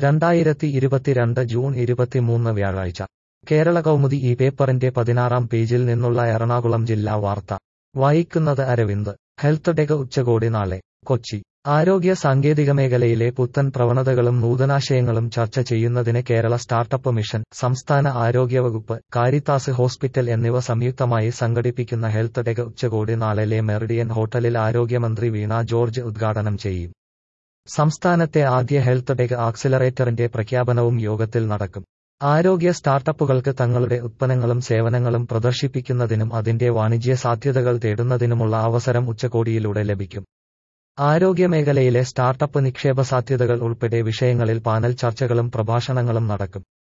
രണ്ടായിരത്തി ഇരുപത്തിരണ്ട് ജൂൺ ഇരുപത്തിമൂന്ന് വ്യാഴാഴ്ച കേരള കൗമുദി ഈ പേപ്പറിന്റെ പതിനാറാം പേജിൽ നിന്നുള്ള എറണാകുളം ജില്ലാ വാർത്ത വായിക്കുന്നത് അരവിന്ദ് ഹെൽത്ത് ടെക് ഉച്ചകോടി നാളെ കൊച്ചി ആരോഗ്യ സാങ്കേതിക മേഖലയിലെ പുത്തൻ പ്രവണതകളും നൂതനാശയങ്ങളും ചർച്ച ചെയ്യുന്നതിന് കേരള സ്റ്റാർട്ടപ്പ് മിഷൻ സംസ്ഥാന ആരോഗ്യവകുപ്പ് കാരിത്താസ് ഹോസ്പിറ്റൽ എന്നിവ സംയുക്തമായി സംഘടിപ്പിക്കുന്ന ഹെൽത്ത് ടെക് ഉച്ചകോടി നാളെ ലെ മെറിഡിയൻ ഹോട്ടലിൽ ആരോഗ്യമന്ത്രി വീണ ജോർജ് ഉദ്ഘാടനം ചെയ്യും സംസ്ഥാനത്തെ ആദ്യ ഹെൽത്ത് ടെക് ആക്സിലറേറ്ററിന്റെ പ്രഖ്യാപനവും യോഗത്തിൽ നടക്കും ആരോഗ്യ സ്റ്റാർട്ടപ്പുകൾക്ക് തങ്ങളുടെ ഉത്പന്നങ്ങളും സേവനങ്ങളും പ്രദർശിപ്പിക്കുന്നതിനും അതിന്റെ വാണിജ്യ സാധ്യതകൾ തേടുന്നതിനുമുള്ള അവസരം ഉച്ചകോടിയിലൂടെ ലഭിക്കും ആരോഗ്യമേഖലയിലെ സ്റ്റാർട്ടപ്പ് നിക്ഷേപ സാധ്യതകൾ ഉൾപ്പെടെ വിഷയങ്ങളിൽ പാനൽ ചർച്ചകളും പ്രഭാഷണങ്ങളും നടക്കും